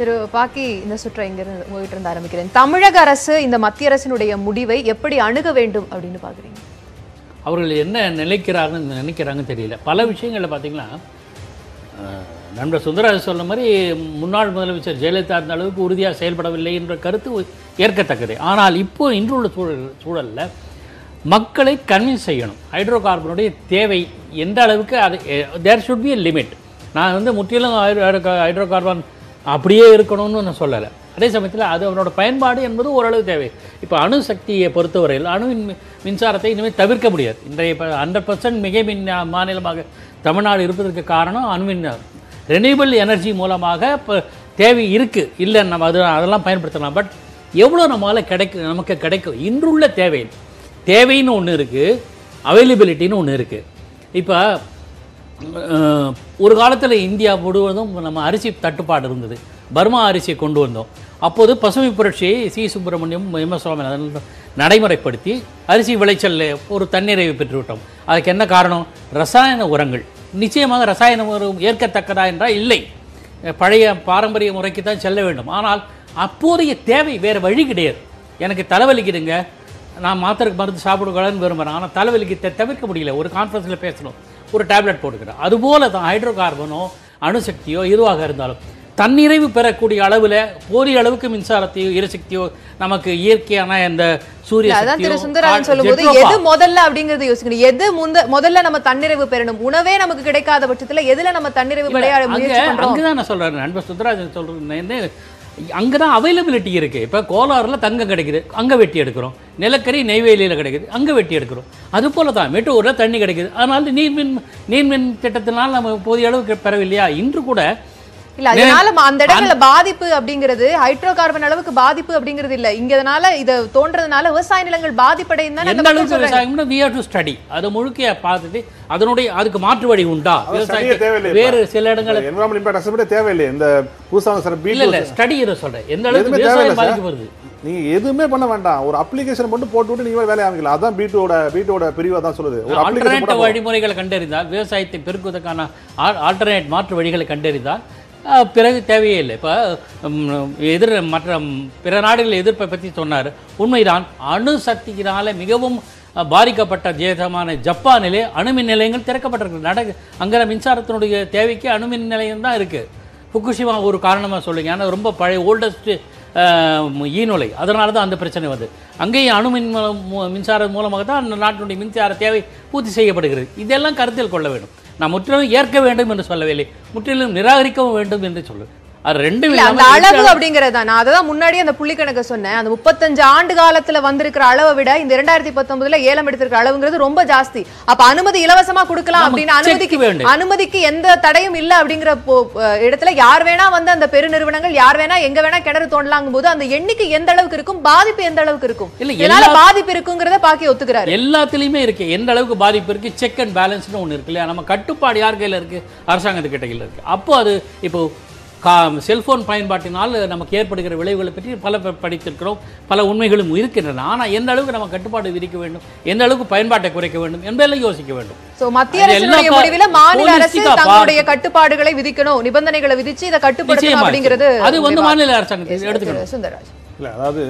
திரு பாக்கி இந்த சுற்றை இங்கிருந்து உங்ககிட்ட இருந்து ஆரம்பிக்கிறேன் தமிழக அரசு இந்த மத்திய அரசினுடைய முடிவை எப்படி அணுக வேண்டும் அப்படின்னு பாக்குறீங்க அவர்கள் என்ன நினைக்கிறாங்கன்னு நினைக்கிறாங்கன்னு தெரியல பல விஷயங்களில் பார்த்தீங்கன்னா அஹ், நண்பர் சுந்தரராஜ் சொன்ன மாதிரி முன்னாள் முதலமைச்சர் ஜெயலலிதா அந்த அளவுக்கு உறுதியாக செயல்படவில்லை என்ற கருத்து ஏற்கத்தக்கது ஆனால் இப்போ இன்றுள்ள சூழல் சூழலில் மக்களை கன்வின்ஸ் செய்யணும் ஹைட்ரோ கார்பனுடைய தேவை எந்த அளவுக்கு அது there should be a limit நான் வந்து முற்றிலும் ஹைட்ரோ கார்பன் அப்படியே இருக்கணும்னு நான் சொல்லலை அதே சமயத்தில் அது அவனோட பயன்பாடு என்பது ஓரளவு தேவை இப்போ அணு சக்தியை பொறுத்தவரையில் அணுவின் மி- மின்சாரத்தை இனிமேல் தவிர்க்க முடியாது இன்றைய இப்போ ஹண்ட்ரட் பர்சன்ட் மிக மின் மாநிலமாக தமிழ்நாடு இருப்பதற்கு காரணம் அணுமின் ரெனியூபிள் எனர்ஜி மூலமாக இப்போ தேவை இருக்குது இல்லை நம்ம அது அதெல்லாம் பயன்படுத்தலாம் பட் எவ்வளோ நம்மளால் கிடைக்கும் நமக்கு கிடைக்கும் இன்றுள்ள தேவை தேவைன்னு ஒன்று இருக்குது அவைலபிலிட்டின்னு ஒன்று இருக்குது இப்போ அஹ், ஒரு காலத்தில் இந்தியா முழுவதும் நம்ம அரிசி தட்டுப்பாடு இருந்தது பர்மா அரிசியை கொண்டு வந்தோம் அப்போது பசுமை புரட்சியை C Subramaniam M S Swaminathan நடைமுறைப்படுத்தி அரிசி விளைச்சலில் ஒரு தன்னிறைவு பெற்றுவிட்டோம் அதுக்கு என்ன காரணம் ரசாயன உரங்கள் நிச்சயமாக ரசாயன உரம் ஏற்கத்தக்கதா என்றால் இல்லை பழைய பாரம்பரிய முறைக்கு தான் செல்ல வேண்டும் ஆனால் அப்போதைய தேவை வேறு வழி கிடையாது எனக்கு தலைவலிக்குதுங்க நான் மாத்திரை மருந்து சாப்பிடக்கூடாதுன்னு விரும்புகிறேன் ஆனால் தலைவலிக்கு த- தவிர்க்க முடியல ஒரு கான்ஃபரன்ஸில் பேசணும் ஒரு டேப்லெட் போட்டுக்கிறேன் அதுபோல தான் ஹைட்ரோ கார்பனோ அணுசக்தியோ எதுவாக இருந்தாலும் தன்னிறைவு பெறக்கூடிய அளவில் போதிய அளவுக்கு மின்சாரத்தையோ எரிசக்தியோ நமக்கு இயற்கையான இந்த சூரிய அதான் திரு சக்தியோ, சுந்தரராஜன் கா- சொல்லும்போது ஜெட்ரோபா. எது முதல்ல அப்படிங்கறது யோசிக்கணும் எது முந்த முதல்ல நம்ம தன்னிறைவு பெறணும் உணவே நமக்கு கிடைக்காத பட்சத்துல எதுல நம்ம தன்னிறைவு இல்ல, பெற அங்க முயற்சி பண்றோம் அங்கதான் நான் சொல்றேன் நண்பர் சுந்தராஜன் சொல்றது என்ன அங்கதான் அவைலபிலிட்டி இருக்கு இப்ப கோலாறுல தங்கம் கிடைக்குது அங்க வெட்டி எடுக்கிறோம் நிலக்கரி நெய்வேலியில கிடைக்குது அங்க வெட்டி எடுக்கிறோம் அது போல தான் மேட்டூர்ல தண்ணி கிடைக்குது அதனால நீர்மின் நீர்மின் திட்டத்தினால் நம்ம போதிய அளவுக்கு பெறவில்லையா இன்று கூட இல்ல அதனால ம- அந்த இடங்கள்ல பாதிப்பு அப்படிங்கிறது ஹைட்ரோ கார்பன் அளவுக்கு பாதிப்பு அப்படிங்கிறது இல்ல இங்க இதனால இது தோன்றதுனால விவசாய நிலங்கள் பாதிப்படையும் தான் எந்த அளவுக்கு விவசாயம்னா we have to study அதை முழுக்க பார்த்துட்டு அதனுடைய அதுக்கு மாற்று வழி உண்டா அதான் study-யே தேவையில்லை விவசாயத்துக்கு வேறு சில இடங்களில் என்வரான்மெண்ட் இம்பாக்ட் அசஸ்மெண்ட் தேவையில்லையே இந்த புதுசாக சார் இல்ல பீட் இல்ல ஸ்டடி இதை சொல்றேன் எந்த அளவுக்கு எதுவுமே விவசாயம் தேவையில்லை சார். பாதிக்கப்படுது நீங்க எதுவுமே பண்ண வேண்டாம் ஒரு அப்ளிகேஷன் மட்டும் போட்டு விட்டு நீங்க வேலையை ஆரம்பிக்கலாம் அதான் பீட்டோட பீட்டோட பிரிவா தான் சொல்லுது ஒரு அப்ளிகேஷன் ஆல்டர்னேட் வழிமுறைகளை கண்டறிந்தால் விவசாயத்தை பெருக்குவதற்கான ஆல்டர்னேட் மாற்று வழிகளை கண்டறிந்தால் அஹ், பிறகு தேவையே இல்லை இப்போ எதிர் மற்ற ம், பிற நாடுகள் எதிர்ப்பை பற்றி சொன்னார் உண்மைதான் அணு சக்தியினால மிகவும் அஹ், பாதிக்கப்பட்ட தேசமான ஜப்பானிலே அணுமின் நிலையங்கள் திறக்கப்பட்டிருக்கு நட அங்கே மின்சாரத்தினுடைய தேவைக்கு அணுமின் நிலையம் தான் இருக்குது ஃபுகுஷிமா ஒரு காரணமாக சொல்லுங்க ஏன்னா ரொம்ப பழைய ஓல்டஸ்ட் ஈநுலை அதனால தான் அந்த பிரச்சனை வருது அங்கேயும் அணுமின் மூலம் மூ- மின்சாரம் மூலமாக தான் அந்த நாட்டினுடைய மின்சார தேவை பூர்த்தி செய்யப்படுகிறது இதெல்லாம் கருத்தில் கொள்ள வேண்டும் நான் முற்றிலும் ஏற்க வேண்டும் என்று சொல்லவில்லை முற்றிலும் நிராகரிக்கவும் வேண்டும் என்று சொல்லு அது ரெண்டும் இல்ல அந்த இல்லாம அளவு இருக்க- அப்படிங்கறது தான் நான் அததான் முன்னாடியே அந்த புள்ளி கணக்க சொன்னேன் அந்த முப்பத்தஞ்சு ஆண்டு காலத்துல வந்திருக்கிற அளவை விட இந்த இரண்டாயிரத்தி பத்தொன்பதுல ஏலம் எடுத்திருக்கிற அளவுங்கிறது ரொம்ப ஜாஸ்தி அப்ப அனுமதி இலவசமா கொடுக்கலாம் நமக்கு அப்படின்னு அனுமதிக்கு check வேண்டும். அனுமதிக்கு எந்த தடையும் இல்ல அப்படிங்கிற போ- அஹ் இடத்துல யார் வேணா வந்து அந்த பெருநிறுவனங்கள் யார் வேணா எங்க வேணா கிணறு தோண்டலாங்கும் போது அந்த எண்ணிக்கை எந்த அளவுக்கு இருக்கும் பாதிப்பு எந்த அளவுக்கு இருக்கும் இல்ல, இதனால எல்லா- பாதிப்பு இருக்குங்கிறத பாக்கி ஒத்துக்கிறாரு எல்லாத்துலேயுமே இருக்கு எந்த அளவுக்கு பாதிப்பு இருக்கு செக் அண்ட் பேலன்ஸ்னு ஒன்று இருக்கு இல்லையா நம்ம கட்டுப்பாடு யார் கையில் இருக்கு அரசாங்கத்துக்கிட்ட கையில் இருக்கு அப்போ அது இப்போ கா செல்போன் பயன்பாட்டினால் நமக்கு ஏற்படுகிற விளைவுகளை பற்றி பல ப- படித்திருக்கிறோம் பல உண்மைகளும் இருக்கின்றன ஆனால் எந்த அளவுக்கு நம்ம கட்டுப்பாடு விதிக்க வேண்டும் எந்த அளவுக்கு பயன்பாட்டை குறைக்க வேண்டும் என்பதெல்லாம் யோசிக்க வேண்டும் சோ மத்திய அது அரசினுடைய எல்லா முடிவுல மாநில அரசு holistic-ஆ தங்களுடைய பார்த்து- கட்டுப்பாடுகளை விதிக்கணும் நிபந்தனைகளை விதிச்சு இதை கட்டுப்படுத்தணும் நிச்சயமா அப்படிங்கிறது அது வந்து உங்களுடைய மாநில அரசாங்கத்தை வார்த்தை. எடுத்துக்கணும் திரு சுந்தரராஜ் இல்லை அதாவது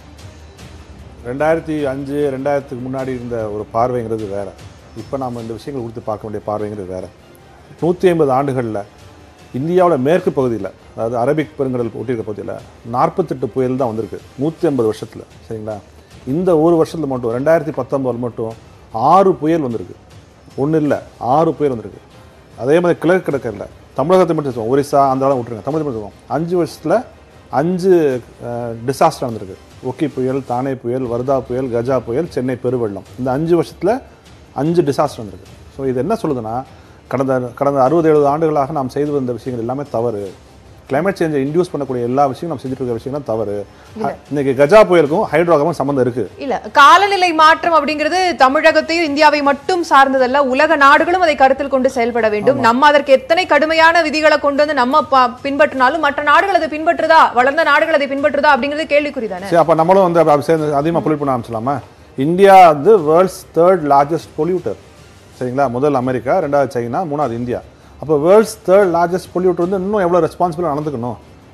ரெண்டாயிரத்தி அஞ்சு ரெண்டாயிரத்துக்கு முன்னாடி இருந்த ஒரு பார்வைங்கிறது வேற இப்போ நாம் இந்த விஷயங்கள் கொடுத்து பார்க்க வேண்டிய பார்வைங்கிறது வேற நூற்றி ஐம்பது ஆண்டுகளில் இந்தியாவோட மேற்கு பகுதியில் அதாவது அரபிக் பெருங்கடல் ஒட்டியிருக்க பகுதியில் நாற்பத்தெட்டு புயல் தான் வந்திருக்கு நூற்றி ஐம்பது வருஷத்தில் சரிங்களா இந்த ஒரு வருஷத்தில் மட்டும் ரெண்டாயிரத்தி பத்தொம்போது மட்டும் ஆறு புயல் வந்திருக்கு ஒன்றும் இல்லை ஆறு புயல் வந்திருக்கு அதே மாதிரி கிழக்கு கிழக்கில் தமிழகத்தை மட்டும் சொல்லுவோம் ஒரிசா அந்த இடம் விட்டுருங்க தமிழகத்தை மட்டும் சொல்லுவோம் அஞ்சு வருஷத்தில் அஞ்சு டிசாஸ்டர் நடந்திருக்கு ஒக்கி புயல் தானே புயல் வர்தா புயல் கஜா புயல் சென்னை பெருவெள்ளம் இந்த அஞ்சு வருஷத்தில் அஞ்சு டிசாஸ்டர் வந்திருக்கு ஸோ இது என்ன சொல்லுதுன்னா கடந்த கடந்த அறுபது எழுபது ஆண்டுகளாக நாம் செய்து வந்த விஷயங்கள் எல்லாமே தவறு climate சேஞ்சை இன்டியூஸ் பண்ணக்கூடிய எல்லா விஷயங்களும் நம்ம செஞ்சுட்டு இருக்க விஷயங்களும் தவறு இன்னைக்கு கஜா புயலுக்கும் ஹைட்ரோகாமும் சம்மந்தம் இருக்குது இல்ல காலநிலை மாற்றம் அப்படிங்கிறது தமிழகத்தையும் இந்தியாவை மட்டும் சார்ந்ததல்ல உலக நாடுகளும் அதை கருத்தில் கொண்டு செயல்பட வேண்டும் நம்ம அதற்கு எத்தனை கடுமையான விதிகளை கொண்டு வந்து நம்ம ப- பின்பற்றினாலும் மற்ற நாடுகள் அதை பின்பற்றுதா வளர்ந்த நாடுகள் அதை பின்பற்றுதா அப்படிங்கிறது கேள்விக்குறிதானே சரி அப்போ நம்மளும் வந்து அப்ப சேர்ந்து அதிகமாக பொல்யூட் பண்ண ஆரம்பிச்சலாமா இந்தியா வந்து வேர்ல்ட்ஸ் தேர்ட் லார்ஜஸ்ட் பொல்யூட்டர் சரிங்களா முதல் அமெரிக்கா ரெண்டாவது சைனா மூணாவது இந்தியா அப்போ வேர்ல்ட்ஸ் தேர்ட் லார்ஜஸ்ட் பொல்யூட்டர் வந்து இன்னும் எவ்வளோ ரெஸ்பான்சிபிளாக நடந்துக்கணும்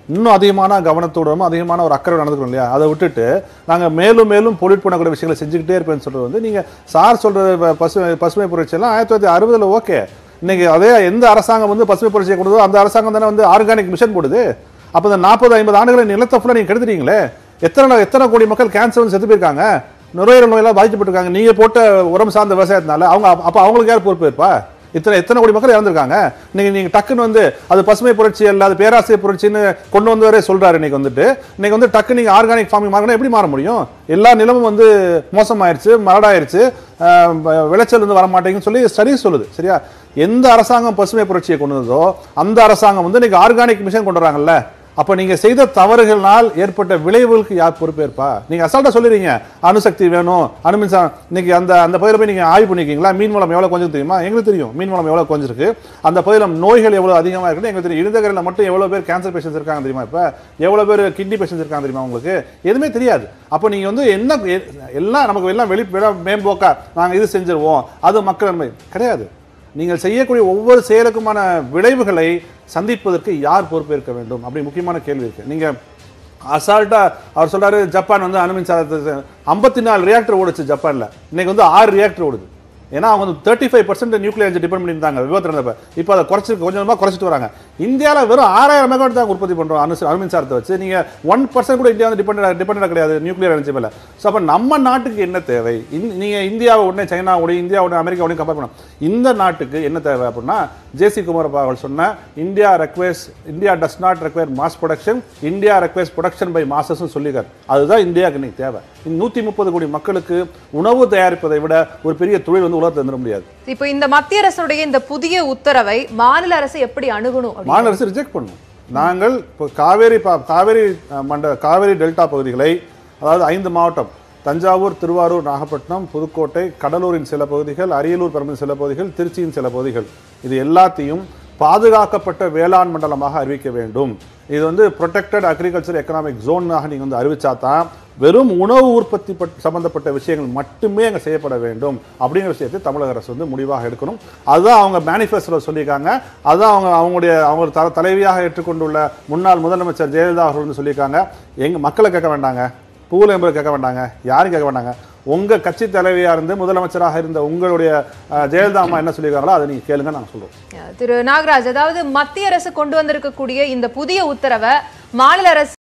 இன்னும் அதிகமான கவனத்தோடும் அதிகமான ஒரு அக்கறை நடந்துக்கணும் இல்லையா அதை விட்டுட்டு நாங்க மேலும் மேலும் பொலிட் பண்ணக்கூடிய விஷயங்களை செஞ்சுக்கிட்டே இருப்பேன்னு சொல்றது வந்து நீங்க சார் சொல்றது ப- பசுமை பசுமை புரட்சி எல்லாம் ஆயிரத்தி தொள்ளாயிரத்தி அறுபதுல ஓகே இன்னைக்கு அதே எந்த அரசாங்கம் வந்து பசுமை புரட்சியை கொடுத்தோ அந்த அரசாங்கம் தானே வந்து ஆர்கானிக் மிஷன் போடுது அப்போ இந்த நாற்பது ஐம்பது ஆண்டுகளை நிலத்தை ஃபுல்லாக நீங்கள் கெடுத்துட்டீங்களே எத்தனை எத்தனை கோடி மக்கள் கேன்சர் வந்து செத்து போயிருக்காங்க நுரையீரல் நோயெல்லாம் பாதிக்கப்பட்டிருக்காங்க நீங்க போட்ட உரம் சார்ந்த விவசாயத்தினால அவங்க அப்ப அவங்களுக்கு யார் பொறுப்பு இருப்பா இத்தனை எத்தனை கோடி மக்கள் இறந்துருக்காங்க நீங்க நீங்க டக்குன்னு வந்து அது பசுமை புரட்சி அல்ல அது பேராசிரியர் புரட்சின்னு கொண்டு வந்தவரே சொல்றாரு இன்னைக்கு வந்துட்டு இன்னைக்கு வந்து டக்கு நீங்க ஆர்கானிக் ஃபார்மிங் மாறினா எப்படி மாற முடியும் எல்லா நிலமும் வந்து மோசமாயிருச்சு மரடாயிருச்சு ஆஹ் வ- விளைச்சல் வந்து வர மாட்டேங்குன்னு சொல்லி ஸ்டடிஸ் சொல்லுது சரியா எந்த அரசாங்கம் பசுமை புரட்சியை கொண்டு வந்ததோ அந்த அரசாங்கம் வந்து இன்னைக்கு ஆர்கானிக் மிஷன் கொண்டு வராங்கல்ல அப்ப நீங்க செய்த தவறுகளால் ஏற்பட்ட விளைவுகளுக்கு யார் பொறுப்பேற்பா நீங்க அசால்ட்டா சொல்லிடுறீங்க அணுசக்தி வேணும் அணுமின்சாரம் இன்னைக்கு அந்த அந்த பகுதியில் போய் நீங்க ஆய்வு பண்ணிருக்கீங்களா மீன் வளம் எவ்வளவு கொஞ்சம் தெரியுமா எங்களுக்கு தெரியும் மீன் வளம் எவ்வளவு கொஞ்சிருக்கு அந்த பகுதியில் நோய்கள் எவ்வளவு அதிகமா இருக்குன்னு எங்களுக்கு தெரியும் இருந்தகரையில் மட்டும் எவ்வளவு பேர் கேன்சர் பேஷன்ஸ் இருக்காங்க தெரியுமா இப்ப எவ்வளவு பேர் கிட்னி பேஷன்ஸ் இருக்காங்க தெரியுமா உங்களுக்கு எதுவுமே தெரியாது அப்போ நீங்க வந்து என்ன எ- எல்லாம் நமக்கு எல்லாம் வெளி வெளி- மேம்போக்கா நாங்க இது செஞ்சிருவோம் அது மக்கள் நன்மை கிடையாது நீங்கள் செய்யக்கூடிய ஒவ்வொரு செயலுக்குமான விளைவுகளை சந்திப்பதற்கு யார் பொறுப்பேற்க வேண்டும் அப்படி முக்கியமான கேள்வி இருக்கு நீங்க அசால்ட்டா அவர் சொல்றாரு ஜப்பான் வந்து அணுமின்சாரத்தை ஐம்பத்தி நாலு ரியாக்டர் ஓடுச்சு ஜப்பான்ல இன்னைக்கு வந்து ஆறு ரியாக்டர் ஓடுது ஏன்னா அவங்க வந்து thirty five percent nuclear energy depend பண்ணியிருந்தாங்க விபத்து இருந்தப்ப இப்போ அதை குறைச்சி கொஞ்சம் கொஞ்சமாக குறைச்சிட்டு வராங்க இந்தியாவில் வெறும் ஆறாயிரம் மெகாவாட் தான் உற்பத்தி பண்ணுறோம் அணு அணுமின்சாரத்தை வச்சு நீங்கள் ஒன் பர்சன்ட் கூட இந்தியா வந்து டிபெண்ட் டிபெண்டாக கிடையாது நியூக்ளியர் எனர்ஜி மேலே ஸோ அப்போ நம்ம நாட்டுக்கு என்ன தேவை இந் நீங்கள் இந்தியாவை உடனே சைனா உடைய இந்தியா உடனே அமெரிக்கா உடனே கம்பேர் பண்ணணும் இந்த நாட்டுக்கு என்ன தேவை அப்படின்னா ஜேசி குமாரப்பா அவர்கள் சொன்ன India requires India does not require mass production India requires production by மாசஸ்னு சொல்லியிருக்காரு அதுதான் இந்தியாவுக்கு இன்னைக்கு தேவை இந்த நூற்றி முப்பது கோடி மக்களுக்கு உணவு தயாரிப்பதை விட ஒரு பெரிய தொழில் வந்து உலகத்தில் வந்துட முடியாது இப்போ இந்த மத்திய அரசுடைய இந்த புதிய உத்தரவை மாநில அரசு எப்படி அணுகணும் அப்படின்னு மாநில அரசு ரிஜெக்ட் பண்ணும் நாங்கள் இப்போ காவேரி பா- காவேரி அஹ், மண்ட காவேரி டெல்டா பகுதிகளை அதாவது ஐந்து மாவட்டம் தஞ்சாவூர் திருவாரூர் நாகப்பட்டினம் புதுக்கோட்டை கடலூரின் சில பகுதிகள் அரியலூர் பெரம்பலூர் சில பகுதிகள் திருச்சியின் சில பகுதிகள் இது எல்லாத்தையும் பாதுகாக்கப்பட்ட வேளாண் மண்டலமாக அறிவிக்க வேண்டும் இது வந்து ப்ரொடெக்டட் அக்ரிகல்ச்சர் எக்கனாமிக் ஜோனாக நீங்கள் வந்து அறிவிச்சா தான் வெறும் உணவு உற்பத்தி பட்- சம்பந்தப்பட்ட விஷயங்கள் மட்டுமே அங்கே செய்யப்பட வேண்டும் அப்படிங்கிற விஷயத்தை தமிழக அரசு வந்து முடிவாக எடுக்கணும் அதுதான் அவங்க மேனிஃபெஸ்டோவில் சொல்லியிருக்காங்க அதுதான் அவங்க அவங்களுடைய அவங்க த தலைவியாக ஏற்றுக்கொண்டுள்ள முன்னாள் முதலமைச்சர் ஜெயலலிதா அவர்கள் வந்து சொல்லியிருக்காங்க எங்க மக்களை கேட்க வேண்டாங்க பூவில் என்பதை கேட்க வேண்டாங்க யாரும் கேட்க வேண்டாங்க உங்க கட்சி தலைவியா இருந்து முதலமைச்சராக இருந்த உங்களுடைய அஹ், ஜெயலலிதா அம்மா என்ன சொல்லியிருக்காங்களோ அதை நீங்க கேளுங்க நாங்கள் சொல்றோம் திரு நாகராஜ் அதாவது மத்திய அரசு கொண்டு வந்திருக்கக்கூடிய இந்த புதிய உத்தரவை மாநில அரசு